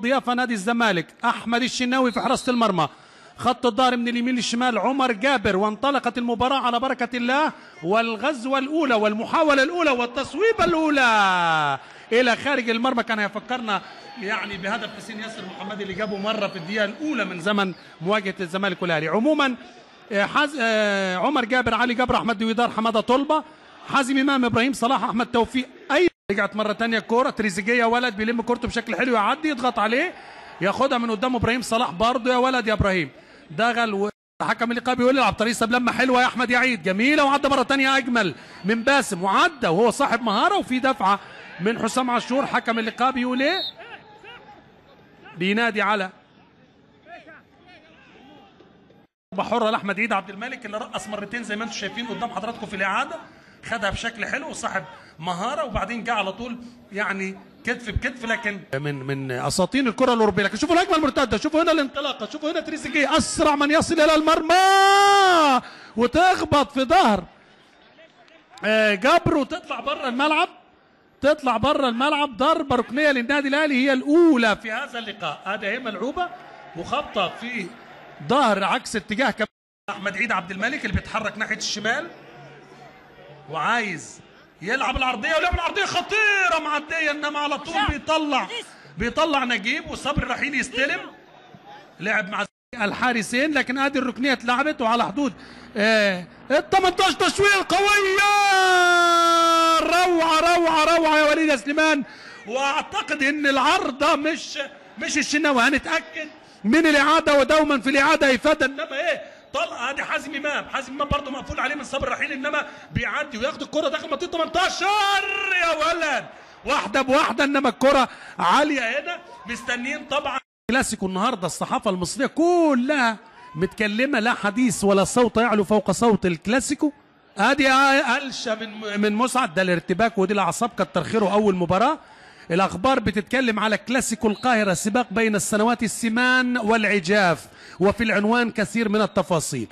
ضيافه نادي الزمالك احمد الشناوي في حراسه المرمى خط الظهر من اليمين للشمال عمر جابر وانطلقت المباراة على بركة الله والغزوة الأولى والمحاولة الأولى والتصويبة الأولى إلى خارج المرمى كان يفكرنا يعني بهدف حسين ياسر محمد اللي جابه مرة في الدقيقة الأولى من زمن مواجهة الزمالك والأهلي عموما آه، حز... آه، عمر جابر علي جبر أحمد دويدار حمادة طلبة حازم إمام إبراهيم صلاح أحمد توفيق أي رجعت مرة تانية الكورة تريزيجيه ولد بيلم كورته بشكل حلو يعدي يضغط عليه ياخدها من قدام ابراهيم صلاح برضه يا ولد يا ابراهيم دغل و... حكم اللقاء بيقول العب طريق ساب لمه حلوه يا احمد يعيد جميله وعدى مره تانية اجمل من باسم وعدى وهو صاحب مهاره وفي دفعه من حسام عاشور حكم اللقاء بيقول ايه بينادي على ضربه حره لاحمد عيد عبد الملك اللي رقص مرتين زي ما انتم شايفين قدام حضراتكم في الاعاده خدها بشكل حلو وصاحب مهاره وبعدين جه على طول يعني كتف بكتف لكن من من اساطين الكره الاوروبيه لكن شوفوا الهجمه المرتده شوفوا هنا الانطلاقه شوفوا هنا تريزيجيه اسرع من يصل الى المرمى وتخبط في ظهر آه، جبر وتطلع بره الملعب تطلع بره الملعب ضربه ركنيه للنادي الاهلي هي الاولى في هذا اللقاء هذه هي ملعوبه وخبطه في ظهر عكس اتجاه كمان احمد عيد عبد الملك اللي بيتحرك ناحيه الشمال وعايز يلعب العرضيه ولعب العرضيه خطيره معديه انما على طول بيطلع بيطلع نجيب وصبري رحيل يستلم لعب مع الحارسين لكن ادي الركنيه اتلعبت وعلى حدود آه ال 18 تشويق قويه روعه روعه روعه يا وليد يا سليمان واعتقد ان العارضه مش مش الشناوي هنتاكد من الاعاده ودوما في الاعاده افاده انما ايه طلع ادي حازم امام حازم امام برضه مقفول عليه من صبر رحيل انما بيعدي وياخد الكره داخل منطقه 18 يا ولد واحده بواحده انما الكره عاليه هنا مستنيين طبعا كلاسيكو النهارده الصحافه المصريه كلها متكلمه لا حديث ولا صوت يعلو فوق صوت الكلاسيكو ادي قلشه من من مسعد ده الارتباك ودي الاعصاب كتر خيره اول مباراه الاخبار بتتكلم على كلاسيكو القاهره سباق بين السنوات السمان والعجاف وفي العنوان كثير من التفاصيل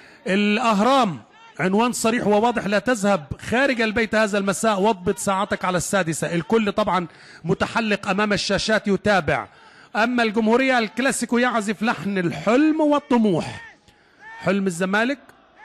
الاهرام عنوان صريح وواضح لا تذهب خارج البيت هذا المساء واضبط ساعتك على السادسة الكل طبعا متحلق أمام الشاشات يتابع أما الجمهورية الكلاسيكو يعزف لحن الحلم والطموح حلم الزمالك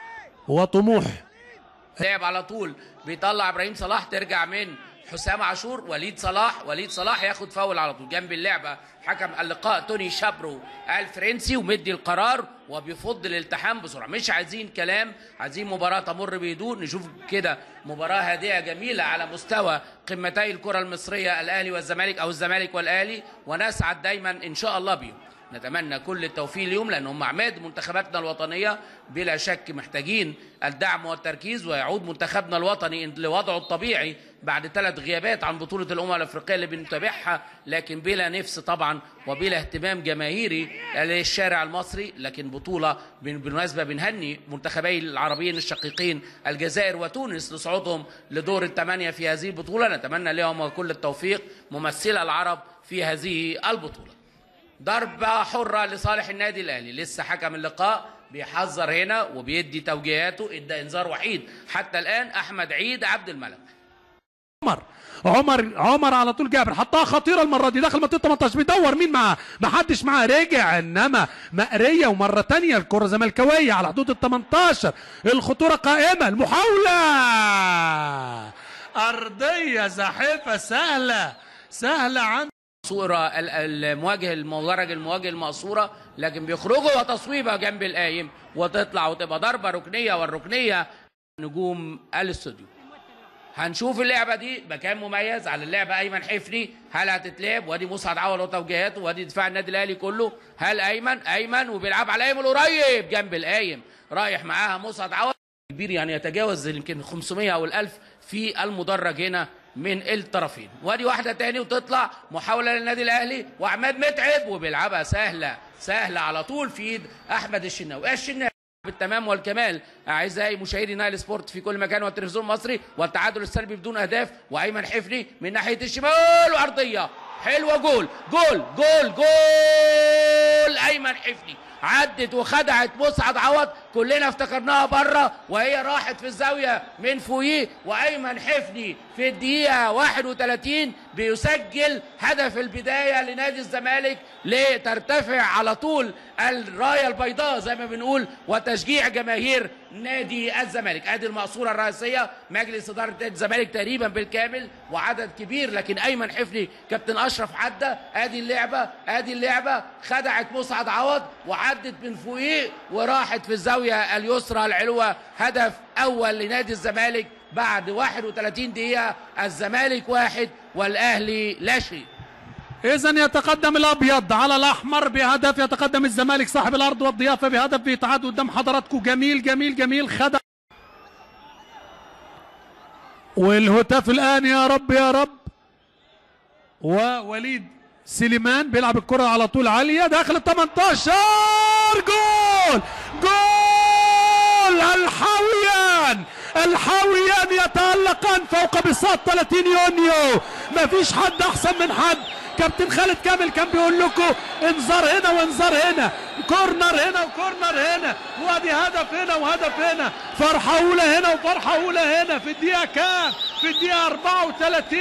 وطموح لعب على طول بيطلع ابراهيم صلاح ترجع من حسام عاشور وليد صلاح وليد صلاح ياخد فاول على طول جنب اللعبه حكم اللقاء توني شابرو الفرنسي ومدي القرار وبيفض الالتحام بسرعه مش عايزين كلام عايزين مباراه تمر بهدوء نشوف كده مباراه هادئه جميله على مستوى قمتي الكره المصريه الاهلي والزمالك او الزمالك والاهلي ونسعد دايما ان شاء الله بيهم نتمنى كل التوفيق اليوم لان هم عماد منتخباتنا الوطنيه بلا شك محتاجين الدعم والتركيز ويعود منتخبنا الوطني لوضعه الطبيعي بعد ثلاث غيابات عن بطوله الامم الافريقيه اللي بنتابعها لكن بلا نفس طبعا وبلا اهتمام جماهيري للشارع المصري لكن بطوله بالمناسبه بنهني منتخبي العربيين الشقيقين الجزائر وتونس لصعودهم لدور الثمانيه في هذه البطوله نتمنى لهم كل التوفيق ممثله العرب في هذه البطوله ضربة حرة لصالح النادي الأهلي لسه حكم اللقاء بيحذر هنا وبيدي توجيهاته ادى انذار وحيد حتى الآن أحمد عيد عبد الملك عمر عمر عمر على طول جابر حطها خطيره المره دي داخل منطقه 18 بيدور مين معاه ما حدش معاه رجع انما مقريه ومره تانية الكره زملكاويه على حدود ال 18 الخطوره قائمه المحاوله ارضيه زاحفه سهله سهله عن صورة المواجه المدرج المواجه المقصورة لكن بيخرجوا وتصويبة جنب القايم وتطلع وتبقى ضربة ركنية والركنية نجوم الاستوديو هنشوف اللعبة دي مكان مميز على اللعبة أيمن حفني هل هتتلعب وادي مسعد عوض وتوجيهاته وادي دفاع النادي الأهلي كله هل أيمن أيمن وبيلعب على أيمن القريب جنب القايم رايح معاها مسعد عوض كبير يعني يتجاوز يمكن 500 أو الألف في المدرج هنا من الطرفين وادي واحدة تاني وتطلع محاولة للنادي الأهلي وعماد متعب وبيلعبها سهلة سهلة على طول في إيد أحمد الشناوي الشناوي بالتمام والكمال اعزائي مشاهدي نايل سبورت في كل مكان والتلفزيون المصري والتعادل السلبي بدون اهداف وايمن حفني من ناحيه الشمال وعرضيه حلوه جول جول جول جول ايمن حفني عدت وخدعت مسعد عوض كلنا افتكرناها بره وهي راحت في الزاويه من فوقيه وايمن حفني في الدقيقه 31 بيسجل هدف البدايه لنادي الزمالك لترتفع على طول الرايه البيضاء زي ما بنقول وتشجيع جماهير نادي الزمالك ادي المقصوره الرئيسيه مجلس اداره نادي الزمالك تقريبا بالكامل وعدد كبير لكن ايمن حفني كابتن اشرف عدى ادي اللعبه ادي اللعبه خدعت مسعد عوض وعدت من فوقيه وراحت في الزاويه اليسرى العلوه هدف اول لنادي الزمالك بعد 31 دقيقه الزمالك واحد والاهلي لا شيء اذا يتقدم الابيض على الاحمر بهدف يتقدم الزمالك صاحب الارض والضيافه بهدف بيتعاد قدام حضراتكم جميل جميل جميل خدع والهتاف الان يا رب يا رب ووليد سليمان بيلعب الكره على طول عاليه داخل ال 18 جول جول الحاويان الحاويان يتألقان فوق بساط 30 يونيو مفيش حد احسن من حد كابتن خالد كامل كان بيقول لكم انذار هنا وانذار هنا كورنر هنا وكورنر هنا وادي هدف هنا وهدف هنا فرحة أولى هنا وفرحة أولى هنا في الدقيقة كام؟ في الدقيقة 34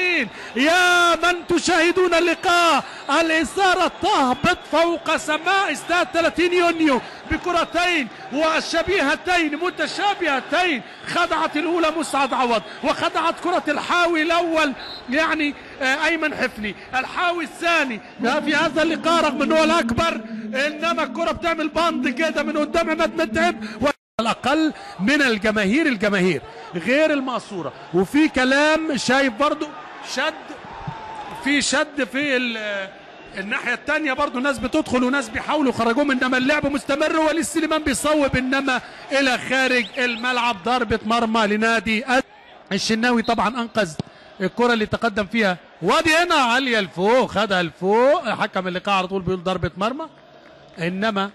يا من تشاهدون اللقاء الإثارة تهبط فوق سماء استاد 30 يونيو بكرتين وشبيهتين متشابهتين خدعت الأولى مسعد عوض وخدعت كرة الحاوي الأول يعني آه، أيمن حفني الحاوي الثاني في هذا اللقاء رغم أنه الأكبر إنما الكرة بتعمل بند كده من قدام عماد متعب و... الأقل من الجماهير الجماهير غير المقصورة وفي كلام شايف برضو شد في شد في ال- الناحية التانية برضو ناس بتدخل وناس بيحاولوا يخرجوهم انما اللعب مستمر وليد سليمان بيصوب انما الى خارج الملعب ضربة مرمى لنادي أد- الشناوي طبعا انقذ الكرة اللي تقدم فيها وادي هنا عالية لفوق خدها لفوق حكم اللقاء على طول بيقول ضربة مرمى انما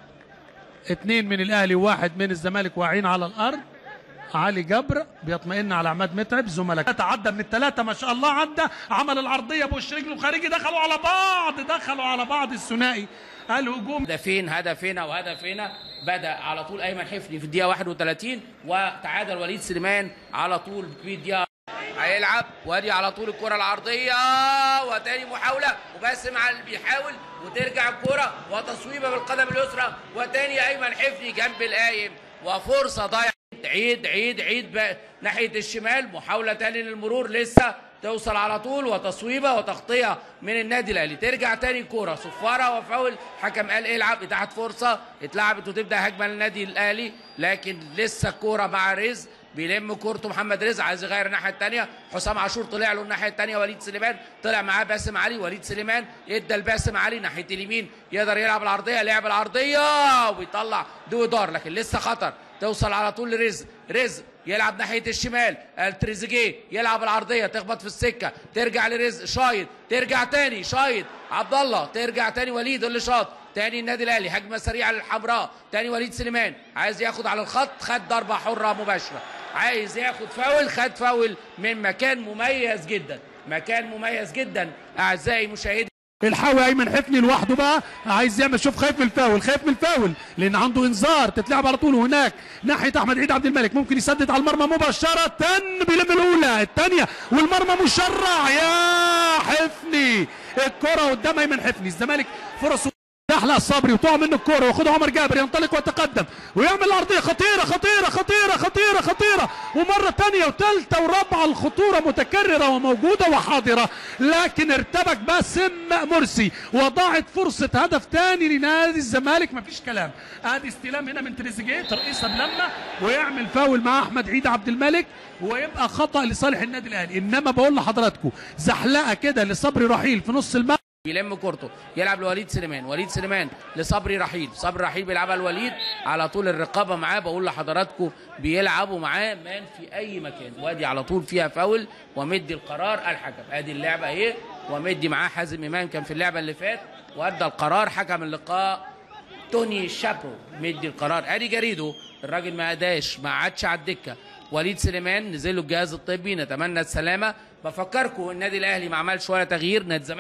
اثنين من الاهلي وواحد من الزمالك واقعين على الارض علي جبر بيطمئن على عماد متعب زملاء تعدى من الثلاثه ما شاء الله عدى عمل العرضيه بوش رجله خارجي دخلوا على بعض دخلوا على بعض الثنائي الهجوم هدفين هدفين وهدفين بدا على طول ايمن حفني في الدقيقه 31 وتعادل وليد سليمان على طول في الدقيقه هيلعب وادي على طول الكره العرضيه وتاني محاوله وباسم على اللي بيحاول وترجع الكره وتصويبه بالقدم اليسرى وتاني ايمن حفني جنب القايم وفرصه ضايعه عيد عيد عيد بقى ناحيه الشمال محاوله تاني للمرور لسه توصل على طول وتصويبه وتغطيه من النادي الاهلي ترجع تاني كوره صفاره وفاول حكم قال العب اتاحت فرصه اتلعبت وتبدا هجمه للنادي الاهلي لكن لسه الكوره مع رزق بيلم كورته محمد رزق عايز يغير الناحيه الثانيه حسام عاشور طلع له الناحيه الثانيه وليد سليمان طلع معاه باسم علي وليد سليمان ادى لباسم علي ناحيه اليمين يقدر يلعب العرضيه لعب العرضيه ويطلع دو دار لكن لسه خطر توصل على طول لرزق رزق يلعب ناحيه الشمال التريزيجيه يلعب العرضيه تخبط في السكه ترجع لرزق شايط ترجع تاني شايط عبد الله ترجع تاني وليد اللي شاط تاني النادي الاهلي هجمه سريعه للحمراء تاني وليد سليمان عايز ياخد على الخط خد ضربه حره مباشره عايز ياخد فاول خد فاول من مكان مميز جدا مكان مميز جدا اعزائي مشاهدي الحاوي ايمن حفني لوحده بقى عايز يعمل شوف خايف من الفاول خايف من الفاول لان عنده انذار تتلعب على طول هناك ناحيه احمد عيد عبد الملك ممكن يسدد على المرمى مباشره بيلم الاولى الثانيه والمرمى مشرع يا حفني الكره قدام ايمن حفني الزمالك فرصه يحلق الصبري وتقع منه الكوره وياخدها عمر جابر ينطلق ويتقدم ويعمل عرضيه خطيره خطيره خطيره خطيره خطيره ومره ثانيه وثالثه ورابعه الخطوره متكرره وموجوده وحاضره لكن ارتبك باسم مرسي وضاعت فرصه هدف ثاني لنادي الزمالك مفيش كلام ادي استلام هنا من تريزيجيه ترقيصه بلمه ويعمل فاول مع احمد عيد عبد الملك ويبقى خطا لصالح النادي الاهلي انما بقول لحضراتكم زحلقه كده لصبري رحيل في نص الملعب بيلم كورته يلعب لوليد سليمان وليد سليمان لصبري رحيل صبري رحيل بيلعبها لوليد على طول الرقابه معاه بقول لحضراتكم بيلعبوا معاه مان في اي مكان وادي على طول فيها فاول ومدي القرار الحكم ادي اللعبه اهي ومدي معاه حازم امام كان في اللعبه اللي فات وادى القرار حكم اللقاء توني شابرو مدي القرار ادي جريدو الراجل ما اداش ما عادش على الدكه وليد سليمان نزل له الجهاز الطبي نتمنى السلامه بفكركم النادي الاهلي ما عملش ولا تغيير نادي الزمالك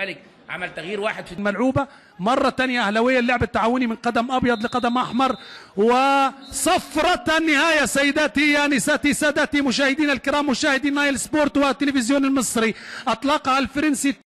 عمل تغيير واحد في الملعوبة مرة تانية أهلوية اللعب التعاوني من قدم أبيض لقدم أحمر وصفرة النهاية سيداتي يا نساتي سادتي مشاهدينا الكرام مشاهدي نايل سبورت والتلفزيون المصري أطلقها الفرنسي